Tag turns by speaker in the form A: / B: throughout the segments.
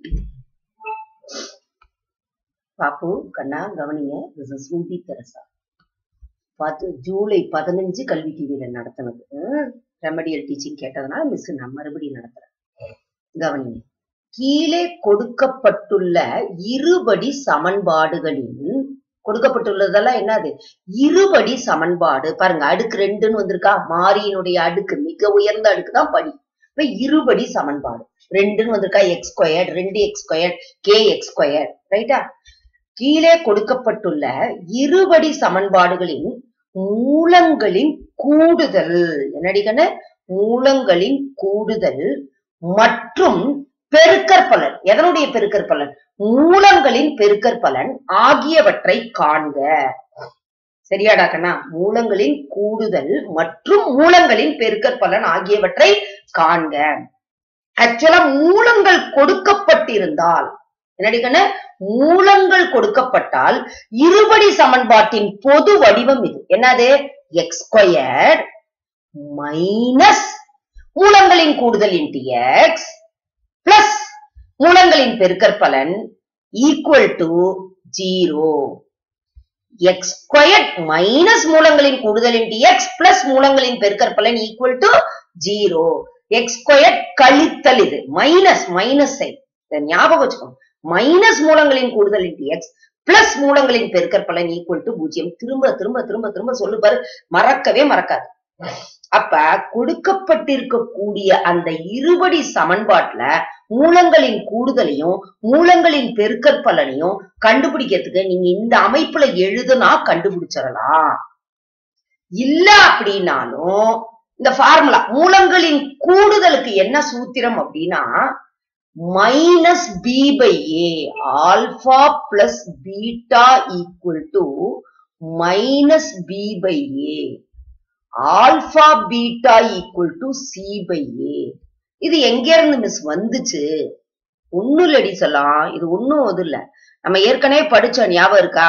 A: பாப்பு கண்ணா கவனிங்க this is smoothie Teresa பார்த்து ஜூலை பதினஞ்சு கல்வி டிவியில நடத்தினது ரெமடியல் டீச்சிங் கேட்டதுனால மிஸ் நான் மறுபடியும் நடத்துறேன் கவனிங்க கீழே கொடுக்கப்பட்டுள்ள இருபடி சமன்பாடுகளின் கொடுக்கப்பட்டுள்ளதெல்லாம் என்னது இருபடி சமன்பாடு பாருங்க அடுக்கு ரெண்டுன்னு வந்திருக்கா மாரியினுடைய அடுக்கு மிக உயர்ந்த அடுக்கு தான் படி இப்ப இருபடி சமன்பாடு ரெண்டுன்னு வந்திருக்கா எக்ஸ் ஸ்கொயர் ரெண்டு x square k x square ரைட்டா கீழே கொடுக்கப்பட்டுள்ள இருபடி சமன்பாடுகளின் மூலங்களின் கூடுதல் என்னடிக்கன்னு மூலங்களின் கூடுதல் மற்றும் பெருக்கற்பலன் எதனுடைய பெருக்கற்பலன் மூலங்களின் பெருக்கற்பலன் ஆகியவற்றை காண்க சரியாடா கண்ணா மூலங்களின் கூடுதல் மற்றும் மூலங்களின் பெருக்கற்பலன் ஆகியவற்றை காண்க ஆக்சுவலா மூலங்கள் கொடுக்கப்பட்டிருந்தால் என்னடி கண்ணு மூலங்கள் கொடுக்கப்பட்டால் இருபடி சமன்பாட்டின் பொது வடிவம் இது என்னது எக்ஸ் ஸ்கொயர் மைனஸ் மூலங்களின் கூடுதல் இன்டு எக்ஸ் பிளஸ் மூலங்களின் பெருக்கற்பலன் equal to zero x square minus மூலங்களின் கூடுதல் இன்டு எக்ஸ் பிளஸ் மூலங்களின் பெருக்கற்பலன் equal to zero x square கழித்தல் இது மைனஸ் மைனஸ் சைன் ஞாபகம் வச்சுக்கோங்க மைனஸ் மூலங்களின் கூடுதல் இன்டு எக்ஸ் பிளஸ் மூலங்களின் பெருக்கற்பலன் ஈக்குவல் டு பூஜ்ஜியம் திரும்ப திரும்ப திரும்ப திரும்ப சொல்லு பாரு மறக்கவே மறக்காது அப்ப கொடுக்கப்பட்டிருக்கக்கூடிய அந்த இருபடி சமன்பாட்டுல மூலங்களின் கூடுதலையும் மூலங்களின் பெருக்கற்பலனையும் கண்டுபிடிக்கிறதுக்கு நீங்க இந்த அமைப்புல எழுதுனா கண்டுபிடிச்சிடலாம் இல்ல அப்படின்னாலும் இந்த ஃபார்முலா மூலங்களின் கூடுதலுக்கு என்ன சூத்திரம் அப்படின்னா minus b by a alpha plus beta equal to minus b by a alpha beta equal to c by a இது எங்க இருந்து மிஸ் வந்துச்சு ஒண்ணும் இல்லடி சொல்லலாம் இது ஒண்ணும் அது இல்ல நம்ம ஏற்கனவே படிச்சோம் ஞாபகம் இருக்கா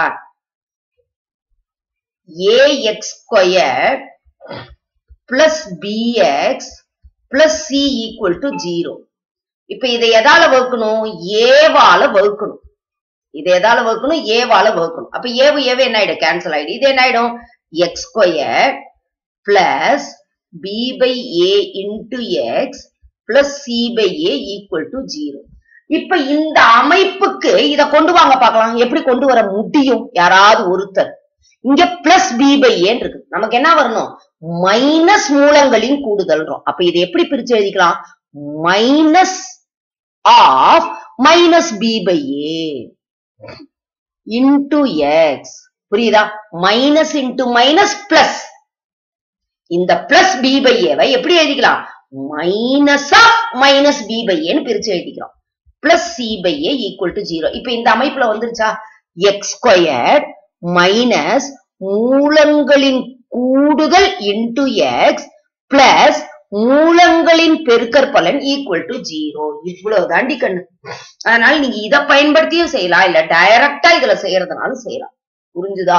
A: a x square plus b x plus c equal to zero இப்ப இதை எதால வகுக்கணும் ஏவால வகுக்கணும் இதை எதால வகுக்கணும் ஏவால வகுக்கணும் அப்ப ஏவு ஏவு என்ன ஆயிடும் கேன்சல் ஆயிடும் இது என்ன ஆயிடும் x square plus b by a into x plus c by a equal to zero இப்ப இந்த அமைப்புக்கு இத கொண்டு வாங்க பார்க்கலாம் எப்படி கொண்டு வர முடியும் யாராவது ஒருத்தர் இங்க பிளஸ் பி பை ஏன்னு இருக்கு நமக்கு என்ன வரணும் மைனஸ் மூலங்களின் கூடுதல் அப்ப இதை எப்படி பிரிச்சு எழுதிக்கலாம் minus of minus b by a into x புரியுதா மைனஸ் இன்டு மைனஸ் பிளஸ் இந்த பிளஸ் பி பை ஏவை எப்படி எழுதிக்கலாம் minus of minus b by ஏன்னு பிரிச்சு எழுதிக்கிறோம் plus c by a equal to zero இப்ப இந்த அமைப்புல வந்துருச்சா எக்ஸ் ஸ்கொயர் மைனஸ் மூலங்களின் கூடுதல் இன்டு எக்ஸ் பிளஸ் மூலங்களின் பெருக்கற்பலன் ஈக்குவல் டு ஜீரோ இவ்வளவு தாண்டி கண்ணு அதனால நீங்க இதை பயன்படுத்தியும் செய்யலாம் இல்ல டைரக்டா இதுல செய்யறதுனாலும் செய்யலாம் புரிஞ்சுதா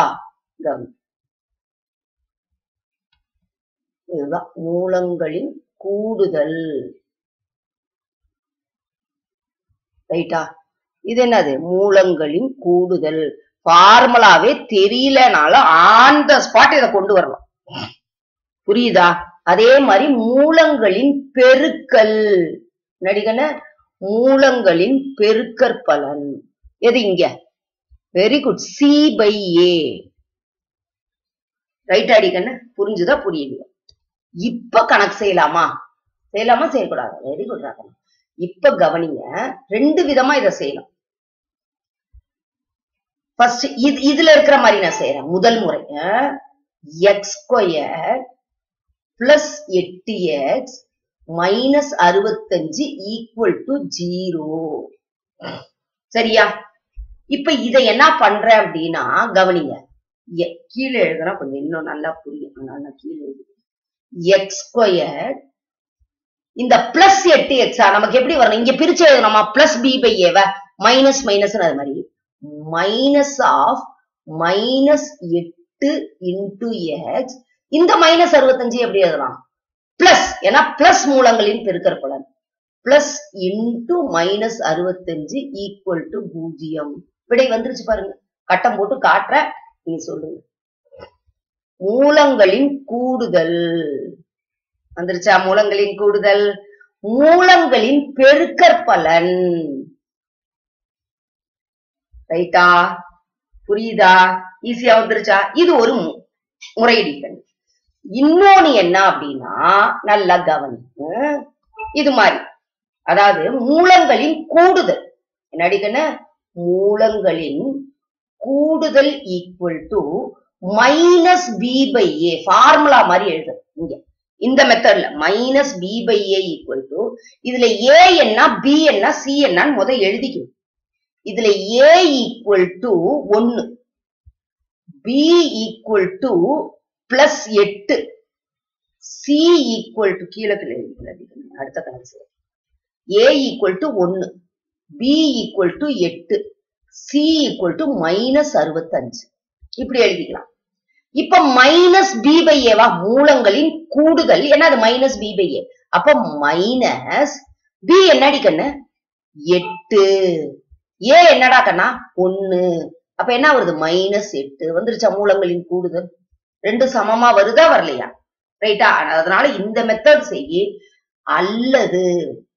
A: இதுதான் மூலங்களின் கூடுதல் ரைட்டா இது என்னது மூலங்களின் கூடுதல் ஃபார்முலாவே தெரியலனாலும் ஆன் த ஸ்பாட் இதை கொண்டு வரலாம் புரியுதா அதே மாதிரி மூலங்களின் பெருக்கல் நடிகன மூலங்களின் பெருக்கற்பலன் எது இங்க very good c by a right அடிக்கண்ண புரிஞ்சுதா புரியுது இப்ப கணக்கு செய்யலாமா செய்யலாமா செய்யக்கூடாது வெரி குட் ராகன் இப்ப கவனிங்க ரெண்டு விதமா இதை செய்யலாம் ஃபர்ஸ்ட் இது இதுல இருக்கிற மாதிரி நான் செய்யறேன் முதல் முறை எக்ஸ் ஸ்கொயர் பிளஸ் எட்டு எக்ஸ் மைனஸ் அறுபத்தஞ்சு ஈக்குவல் டு ஜீரோ சரியா இப்ப இதை என்ன பண்றேன் அப்படின்னா கவனிங்க கீழே எழுதுனா கொஞ்சம் இன்னும் நல்லா புரியும் அதனால கீழே எழுது எக்ஸ் ஸ்கொயர் இந்த பிளஸ் எட்டு எக்ஸா நமக்கு எப்படி வரணும் இங்க பிரிச்சு எழுதணுமா பிளஸ் பி பை ஏவ மைனஸ் மைனஸ் அது மாதிரி மைனஸ் ஆஃப் மைனஸ் எட்டு இன்டு எக்ஸ் இந்த மைனஸ் அறுபத்தஞ்சு எப்படி எழுதலாம் பிளஸ் ஏன்னா பிளஸ் மூலங்களின் பெருக்கற்பலன் பிளஸ் இன்டு மைனஸ் அறுபத்தஞ்சு ஈக்குவல் டு பூஜ்ஜியம் விடை வந்துருச்சு பாருங்க கட்டம் போட்டு காட்டுற நீங்க சொல்லுங்க மூலங்களின் கூடுதல் வந்துருச்சா மூலங்களின் கூடுதல் மூலங்களின் பெருக்கற்பலன் ரைட்டா புரியுதா ஈஸியா வந்துருச்சா இது ஒரு மு- முறையீடு இன்னொன்னு என்ன அப்படின்னா நல்லா கவனி ம், இது மாதிரி அதாவது மூலங்களின் கூடுதல் என்ன அடிக்கணும் மூலங்களின் கூடுதல் equal to minus b by a formula மாதிரி எழுது இங்க இந்த மெத்தட்ல minus b by a equal to இதுல ஏ என்ன பி என்ன சி என்னன்னு முத எழுதிக்கணும் இதுல ஏ ஈக்குவல் டு ஒன்னு பி ஈக்குவல் டு பிளஸ் எட்டு சி ஈக்குவல் டு கீழே கீழே எழுதிக்கணும் அடுத்த கணக்கு ஏ ஈக்குவல் டு ஒன்னு பி ஈக்குவல் டு எட்டு சி ஈக்குவல் டு மைனஸ் அறுபத்தஞ்சு இப்படி எழுதிக்கலாம் இப்ப மைனஸ் பி பை ஏவா மூலங்களின் கூடுதல் என்ன அது மைனஸ் பி பை ஏ அப்ப மைனஸ் பி என்னடி கண்ணு எட்டு ஏ என்னடா கண்ணா ஒன்னு அப்ப என்ன வருது மைனஸ் எட்டு வந்துருச்சா மூலங்களின் கூடுதல் ரெண்டு சமமா வருதா வரலையா ரைட்டா அதனால இந்த மெத்தட் செய்யி அல்லது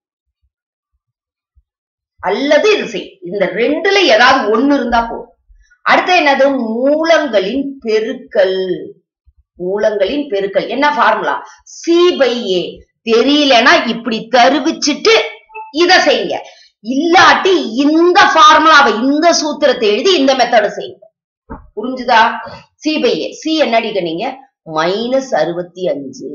A: அல்லது இது செய் இந்த ரெண்டுல ஏதாவது ஒண்ணு இருந்தா போதும் அடுத்து என்னது மூலங்களின் பெருக்கல் மூலங்களின் பெருக்கல் என்ன ஃபார்முலா சி பை ஏ தெரியலனா இப்படி தருவிச்சிட்டு இத செய்யுங்க இல்லாட்டி இந்த ஃபார்முலாவை இந்த சூத்திரத்தை எழுதி இந்த மெத்தட செய்யுங்க புரிஞ்சுதா சி பை ஏ சி என்னடிக்க நீங்க மைனஸ் அறுபத்தி அஞ்சு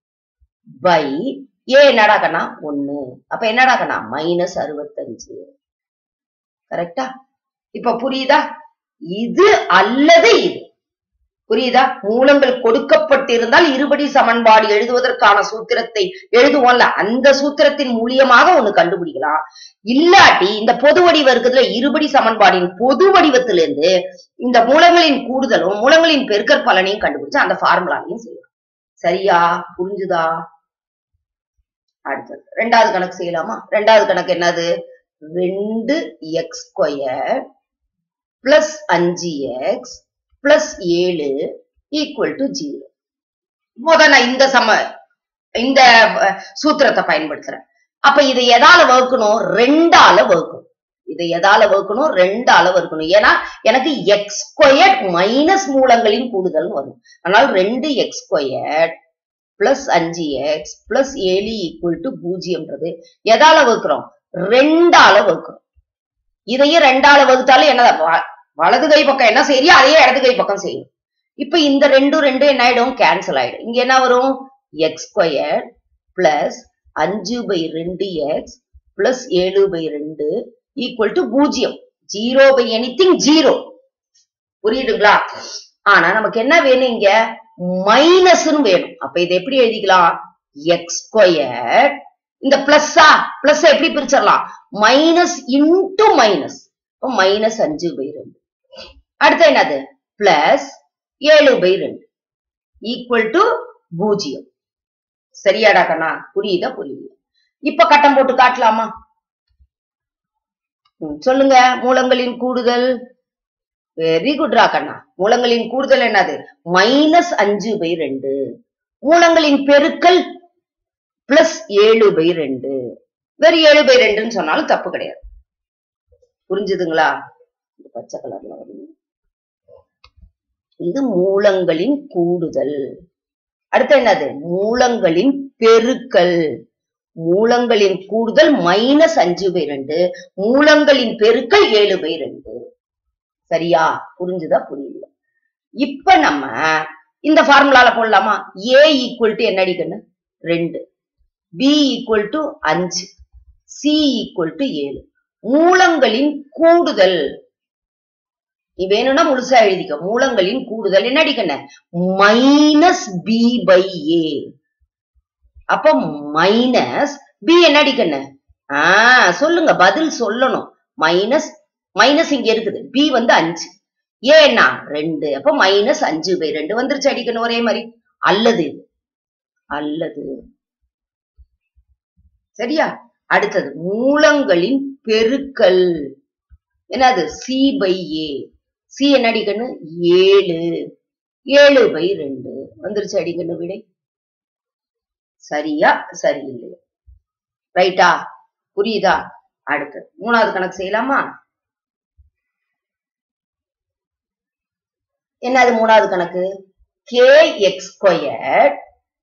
A: பை ஏ என்னடா கண்ணா ஒண்ணு அப்ப என்னடா கண்ணா மைனஸ் அறுபத்தஞ்சு கரெக்டா இப்ப புரியுதா இது அல்லது இது புரியுதா மூலங்கள் கொடுக்கப்பட்டிருந்தால் இருபடி சமன்பாடு எழுதுவதற்கான சூத்திரத்தை எழுதுவோம்ல அந்த சூத்திரத்தின் மூலியமாக ஒண்ணு கண்டுபிடிக்கலாம் இல்லாட்டி இந்த பொது வடிவம் இருக்குதுல இருபடி சமன்பாடின் பொது வடிவத்திலிருந்து இந்த மூலங்களின் கூடுதலும் மூலங்களின் பெருக்கற் பலனையும் கண்டுபிடிச்சு அந்த ஃபார்முலாவையும் செய்யலாம் சரியா புரிஞ்சுதா அடுத்தது ரெண்டாவது கணக்கு செய்யலாமா ரெண்டாவது கணக்கு என்னது ரெண்டு எக்ஸ் ஸ்கொயர் பிளஸ் அஞ்சு எக்ஸ் பிளஸ் ஏழு ஈக்குவல் டு ஜீரோ முத நான் இந்த சம இந்த அஹ், சூத்திரத்தை பயன்படுத்துறேன் அப்ப இதை எதால வகுக்கணும் ரெண்டால வகுக்கணும் இதை எதால வகுக்கணும் ரெண்டால வகுக்கணும் ஏன்னா எனக்கு எக்ஸ் ஸ்கொயர் மைனஸ் மூலங்களின் கூடுதல் வரும் அதனால ரெண்டு எக்ஸ் ஸ்கொயர் பிளஸ் அஞ்சு எக்ஸ் பிளஸ் ஏழு ஈக்குவல் டு பூஜ்ஜியம்ன்றது எதால வகுக்கிறோம் ரெண்டால வகுக்கிறோம் இதையும் ரெண்டால வகுத்தாலும் என்ன வ- வலது கை பக்கம் என்ன செய்யறியோ அதையே இடது கை பக்கம் செய்யும் இப்ப இந்த ரெண்டு ரெண்டு என்ன ஆயிடும் கேன்சல் ஆயிடும் இங்க என்ன வரும் எக்ஸ் ஸ்கொயர் பிளஸ் அஞ்சு பை ரெண்டு எக்ஸ் பிளஸ் ஏழு பை ரெண்டு ஈக்குவல் டு பூஜ்ஜியம் ஜீரோ பை எனிதிங் ஜீரோ புரியுதுங்களா ஆனா நமக்கு என்ன வேணும் இங்க மைனஸ்னு வேணும் அப்ப இதை எப்படி எழுதிக்கலாம் எக்ஸ் ஸ்கொயர் இந்த பிளஸ்ஸா பிளஸ் எப்படி பிரிச்சிடலாம் மைனஸ் இன்டு மைனஸ் மைனஸ் அஞ்சு பை ரெண்டு அடுத்து என்னது பிளஸ் ஏழு பை ரெண்டு ஈக்குவல் டு பூஜ்ஜியம் சரியாடா கண்ணா புரியுதா புரியுது இப்ப கட்டம் போட்டு காட்டலாமா ம், சொல்லுங்க மூலங்களின் கூடுதல் வெரி குட்ரா கண்ணா மூலங்களின் கூடுதல் என்னது மைனஸ் அஞ்சு பை ரெண்டு மூலங்களின் பெருக்கல் பிளஸ் ஏழு பை ரெண்டு வெறும் ஏழு பை ரெண்டுன்னு சொன்னாலும் தப்பு கிடையாது புரிஞ்சுதுங்களா இது பச்சை கலர்ல வருது இது மூலங்களின் கூடுதல் அடுத்து என்னது மூலங்களின் பெருக்கல் மூலங்களின் கூடுதல் மைனஸ் அஞ்சு பை ரெண்டு மூலங்களின் பெருக்கல் ஏழு பை ரெண்டு சரியா புரிஞ்சுதா புரியல இப்ப நம்ம இந்த ஃபார்முலால போடலாமா ஏ ஈக்குவல் டு என்ன அடிக்கணும் ரெண்டு பி ஈக்குவல் டு அஞ்சு சி ஈக்குவல் டு ஏழு மூலங்களின் கூடுதல் நீ வேணும்னா முழுசா எழுதிக்க மூலங்களின் கூடுதல் என்ன அடிக்கணும் மைனஸ் பி பை ஏ அப்ப மைனஸ் பி என்ன அடிக்கணும் ஆஹ் சொல்லுங்க பதில் சொல்லணும் மைனஸ் மைனஸ் இங்க இருக்குது பி வந்து அஞ்சு ஏ என்ன ரெண்டு அப்ப மைனஸ் அஞ்சு பை ரெண்டு வந்துருச்சு அடிக்கணும் ஒரே மாதிரி அல்லது இது அல்லது சரியா அடுத்தது மூலங்களின் பெருக்கல் என்னது சி பை ஏ சி என்ன அடிக்கண்ணு ஏழு ஏழு பை ரெண்டு வந்துருச்சு அடிக்கண்ணு விடை சரியா சரியில்லையா ரைட்டா புரியுதா அடுத்து மூணாவது கணக்கு செய்யலாமா என்னது மூணாவது கணக்கு k x square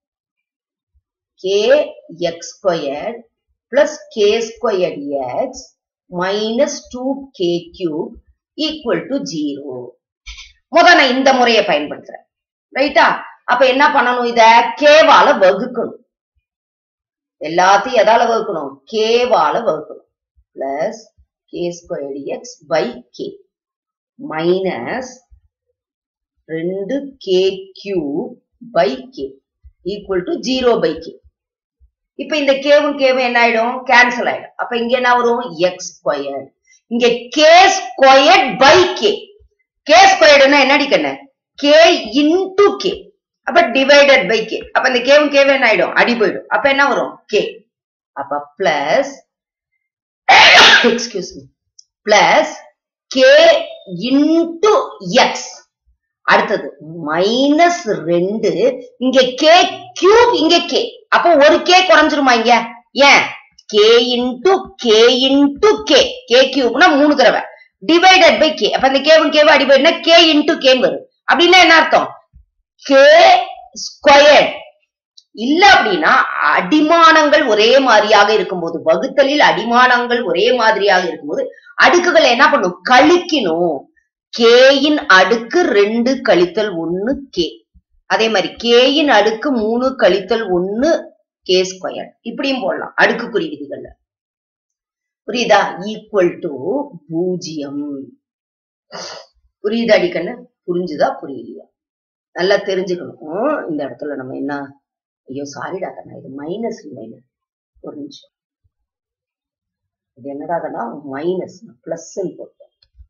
A: k x square plus k square x minus two k cube equal to zero முத நான் இந்த முறையை பயன்படுத்துறேன் ரைட்டா அப்ப என்ன பண்ணணும் இத கேவால வகுக்கணும் எல்லாத்தையும் எதால வகுக்கணும் கேவால வகுக்கணும் plus k square x by k minus ரெண்டு k cube by k equal to zero by k இப்ப இந்த கேவும் கேவும் என்ன ஆயிடும் கேன்சல் ஆயிடும் அப்ப இங்க என்ன வரும் எக்ஸ் ஸ்கொயர் இங்க k square by k k ஸ்கொயர்டுனா என்னடி கண்ணு கே இன்டு கே அப்ப டிவைடட் பை கே அப்ப இந்த கேவும் கேவும் என்ன ஆயிடும் அடி போயிடும் அப்ப என்ன வரும் கே அப்ப plus excuse me plus k into x அடுத்தது மைனஸ் ரெண்டு இங்க கே கியூப் இங்க கே அப்போ ஒரு கே குறைஞ்சிருமா இங்க ஏன் k into k into k k கியூப்னா மூணு தடவை டிவைடட் பை கே அப்ப இந்த கேவும் கேவும் அடிபடினா கே இன்டு கே வரும் அப்படின்னா என்ன அர்த்தம் கே ஸ்கொயர் இல்ல அப்படின்னா அடிமானங்கள் ஒரே மாதிரியாக இருக்கும்போது வகுத்தலில் அடிமானங்கள் ஒரே மாதிரியாக இருக்கும்போது அடுக்குகளை என்ன பண்ணும் கழிக்கணும் கேயின் அடுக்கு ரெண்டு கழித்தல் ஒன்னு கே அதே மாதிரி கேயின் அடுக்கு மூணு கழித்தல் ஒன்னு கே ஸ்கொயர் இப்படியும் போடலாம் அடுக்குக்குறி விதிகள்ல புரியுதா ஈக்குவல் டு பூஜ்ஜியம் புரியுதா அடிக்கண்ணு புரிஞ்சுதா புரியலையா நல்லா தெரிஞ்சுக்கணும் இந்த இடத்துல நம்ம என்ன ஐயோ சாரிடா கண்ணா இது மைனஸ் மைனஸ் ஒரு நிமிஷம் இது என்னடா கண்ணா மைனஸ் பிளஸ் போட்டேன்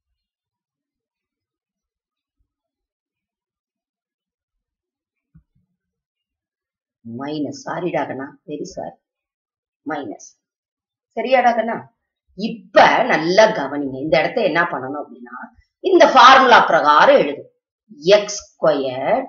A: மைனஸ் சாரிடா கண்ணா வெரி சாரி மைனஸ் சரியாடா கண்ணா இப்ப நல்லா கவனிங்க இந்த இடத்த என்ன பண்ணணும் அப்படின்னா இந்த ஃபார்முலா பிரகாரம் எழுது எக்ஸ் ஸ்கொயர்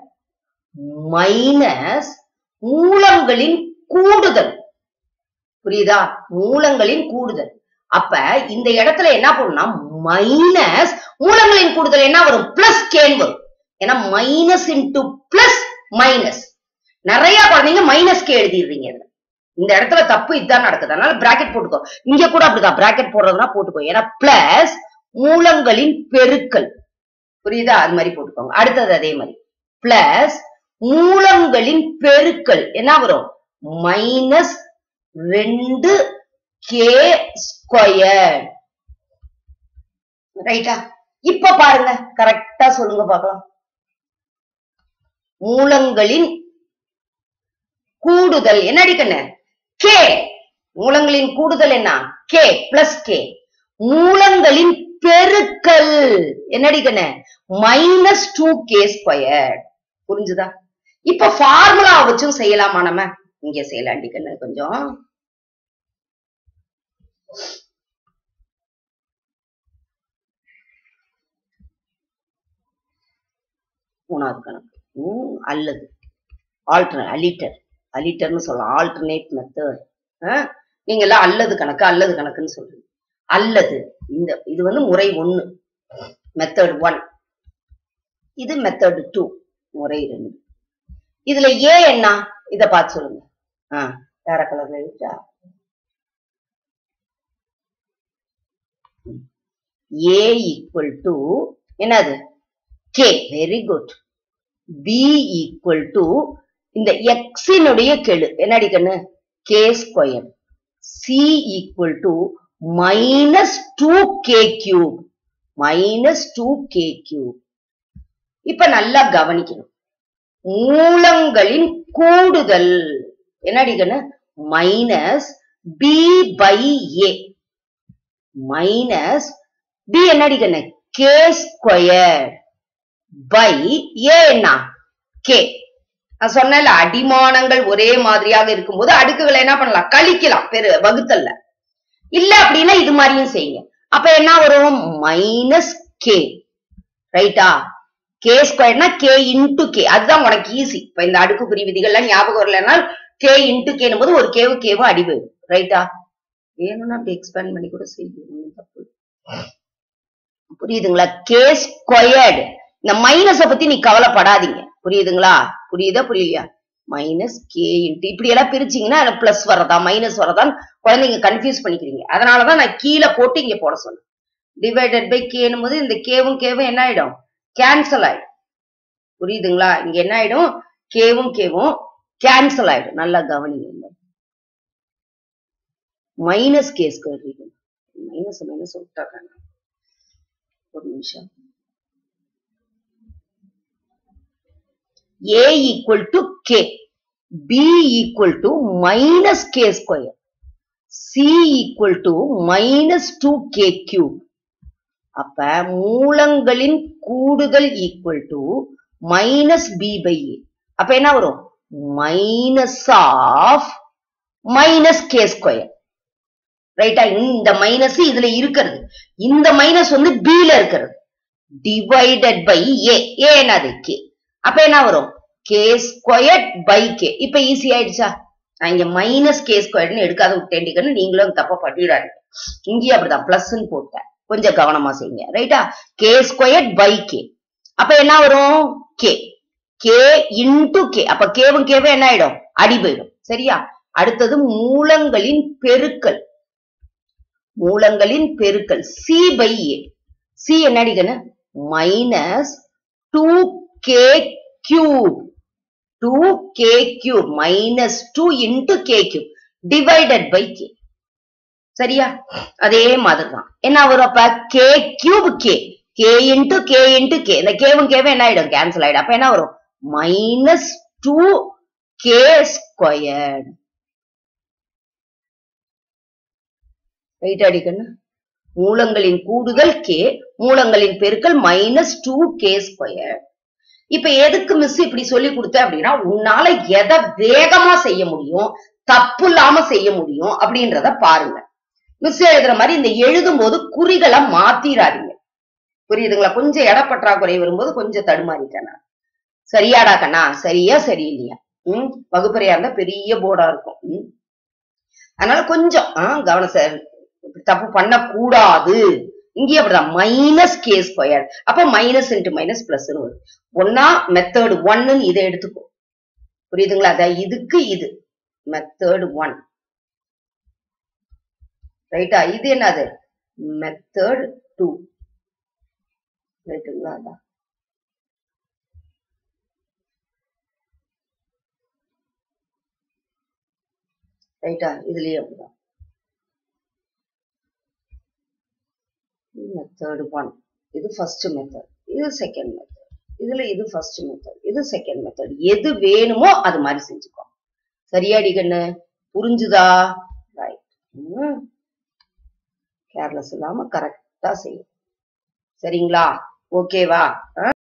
A: மைனஸ் மூலங்களின் கூடுதல் புரியுதா மூலங்களின் கூடுதல் அப்ப இந்த இடத்துல என்ன பண்ணணும்னா மைனஸ் மூலங்களின் கூடுதல் என்ன வரும் பிளஸ் கேன் வரும் ஏன்னா மைனஸ் இன்டு பிளஸ் மைனஸ் நிறைய குழந்தைங்க மைனஸ் கே எழுதிடுறீங்க இதுல இந்த இடத்துல தப்பு இதுதான் நடக்குது அதனால பிராக்கெட் போட்டுக்கோ இங்க கூட அப்படிதான் பிராக்கெட் போடுறதுனா போட்டுக்கோ ஏன்னா பிளஸ் மூலங்களின் பெருக்கல் புரியுதா அது மாதிரி போட்டுக்கோங்க அடுத்தது அதே மாதிரி பிளஸ் மூலங்களின் பெருக்கல் என்ன வரும் மைனஸ் ரெண்டு கே ஸ்கொயர் ரைட்டா இப்ப பாருங்க கரெக்டா சொல்லுங்க பார்க்கலாம் மூலங்களின் கூடுதல் என்ன அடிக்கண்ணு கே மூலங்களின் கூடுதல் என்ன கே பிளஸ் கே மூலங்களின் பெருக்கல் என்ன அடிக்கண்ணு மைனஸ் டூ கே ஸ்கொயர் புரிஞ்சுதா இப்ப ஃபார்முலா வச்சும் செய்யலாமா நம்ம இங்க செய்யலாம் அடிக்கண்ணு கொஞ்சம் மூணாவது கணக்கு உம், அல்லது ஆல்டர்னேட் அலிட்டர் அலிட்டர்னு சொல்லலாம் ஆல்டர்னேட் மெத்தட் நீங்க எல்லாம் அல்லது கணக்கு அல்லது கணக்குன்னு சொல்றீங்க அல்லது இந்த இது வந்து முறை ஒண்ணு மெத்தட் ஒன் இது மெத்தட் டூ முறை ரெண்டு இதுல ஏ என்ன இத பார்த்து சொல்லுங்க ஆ வேற கலர்ல எழுதிட்டா ஏ ஈக்குவல் டு என்னது k very good b equal to இந்த எக்ஸினுடைய கெழு என்னடி கண்ணு k square c equal to minus two k cube minus two k cube இப்ப நல்லா கவனிக்கணும் மூலங்களின் கூடுதல் என்னடி கண்ணு minus b by a minus b என்னடி கண்ணு கே ஸ்கொயர் பை ஏ என்ன கே நான் சொன்னேன்ல அடிமானங்கள் ஒரே மாதிரியாக இருக்கும்போது அடுக்குகளை என்ன பண்ணலாம் கழிக்கலாம் பெரு வகுத்தல்ல இல்ல அப்படின்னா இது மாதிரியும் செய்யுங்க அப்ப என்ன வரும் மைனஸ் கே ரைட்டா கே ஸ்கொயர்னா கே இன்டு கே அதுதான் உனக்கு ஈஸி இப்ப இந்த அடுக்குக்குறி விதிகள்லாம் ஞாபகம் வரலன்னா கே இன்டு கேனும் போது ஒரு கேவு கேவு அடி போயிடும் ரைட்டா வேணும்னா அப்படி எக்ஸ்பேண்ட் பண்ணி கூட செய்யும் ஒண்ணும் தப்பு இல்ல. புரியுதுங்களா கே ஸ்கொயர்டு இந்த மைனஸ பத்தி நீ கவலைப்படாதீங்க புரியுதுங்களா புரியுதா புரியலையா மைனஸ் கே இன்ட்டு இப்படி எல்லாம் பிரிச்சீங்கன்னா பிளஸ் வரதா மைனஸ் வரதான் குழந்தைங்க கன்ஃபியூஸ் பண்ணிக்கிறீங்க அதனாலதான் நான் கீழே போட்டு இங்க போட சொன்னேன் டிவைடட் பை கேனும் போது இந்த கேவும் கேவும் என்ன ஆயிடும் கேன்சல் ஆயிடும் புரியுதுங்களா இங்க என்ன ஆயிடும் கேவும் கேவும் கேன்சல் ஆயிடும் நல்லா கவனிங்க minus k square minus minus விட்டுறேன் நான். ஒரு நிமிஷம் a equal to k b equal to minus k square c equal to minus 2k cube அப்ப மூலங்களின் கூடுதல் equal to minus b by a அப்ப என்ன வரும் minus of minus k square ரைட்டா இந்த மைனஸ் இதுல இருக்கிறது இந்த மைனஸ் வந்து b ல இருக்கிறது டிவைடட் பை ஏ ஏ என்னது கே அப்ப என்ன வரும் கே ஸ்கொயர் பை கே இப்ப ஈஸி ஆயிடுச்சா நான் இங்க மைனஸ் கே ஸ்கொயர்னு எடுக்காத விட்டேன்டிக்கன்னு நீங்களும் தப்பா பண்ணிடாதீங்க இங்கேயும் அப்படிதான் பிளஸ்ன்னு போட்டேன் கொஞ்சம் கவனமா செய்யுங்க ரைட்டா கே ஸ்கொயர் பை கே அப்ப என்ன வரும் கே கே இன்டு கே அப்ப கேவும் கேவும் என்ன ஆயிடும் அடி போயிடும் சரியா அடுத்தது மூலங்களின் பெருக்கல் மூலங்களின் பெருக்கல் சி பை ஏ சி என்ன அடிக்கணும் minus two k cube two k cube minus two into k cube divided by k சரியா அதே மாதிரிதான் என்ன வரும் அப்ப k cube k k into k into k இந்த கேவும் கேவும் என்ன ஆயிடும் கேன்சல் ஆயிடும் அப்ப என்ன வரும் minus two k square right அடிக்கணும் மூலங்களின் கூடுதல் கே மூலங்களின் பெருக்கல் மைனஸ் டூ கே ஸ்கொயர் இப்ப எதுக்கு மிஸ் இப்படி சொல்லி கொடுத்தேன் அப்படின்னா உன்னால எதை வேகமா செய்ய முடியும் தப்பு இல்லாம செய்ய முடியும் அப்படின்றத பாருங்க மிஸ் எழுதுற மாதிரி இந்த எழுதும் போது குறிகளை மாத்திராதீங்க புரியுதுங்களா கொஞ்சம் இடப்பற்றாக்குறை வரும்போது கொஞ்சம் தடுமாறிட்டேன் நான் சரியாடா கண்ணா சரியா சரியில்லையா ம் வகுப்பறையா இருந்தா பெரிய போர்டா இருக்கும் ம் அதனால கொஞ்சம் ஆ, கவனம் சார் இப்படி தப்பு பண்ணக்கூடாது இங்கேயும் அப்படிதான் மைனஸ் கே ஸ்கொயர் அப்ப மைனஸ் இன்ட்டு மைனஸ் பிளஸ் வரும் ஒன்னா மெத்தட் ஒன்னு இதை எடுத்துக்கோ புரியுதுங்களா அதான் இதுக்கு இது மெத்தட் ஒன் ரைட்டா இது என்னது மெத்தட் டூ ரைட்டுங்களா அதான் ரைட்டா இதுலயே அப்படிதான் மெத்தட் ஒன் இது ஃபர்ஸ்ட் மெத்தட் இது செகண்ட் மெத்தட் இதுல இது ஃபர்ஸ்ட் மெத்தட் இது செகண்ட் மெத்தட் எது வேணுமோ அது மாதிரி செஞ்சுக்கோ சரியாடி கண்ணு புரிஞ்சுதா ரைட் கேர்லெஸ் இல்லாம கரெக்டா செய்யும் சரிங்களா ஓகேவா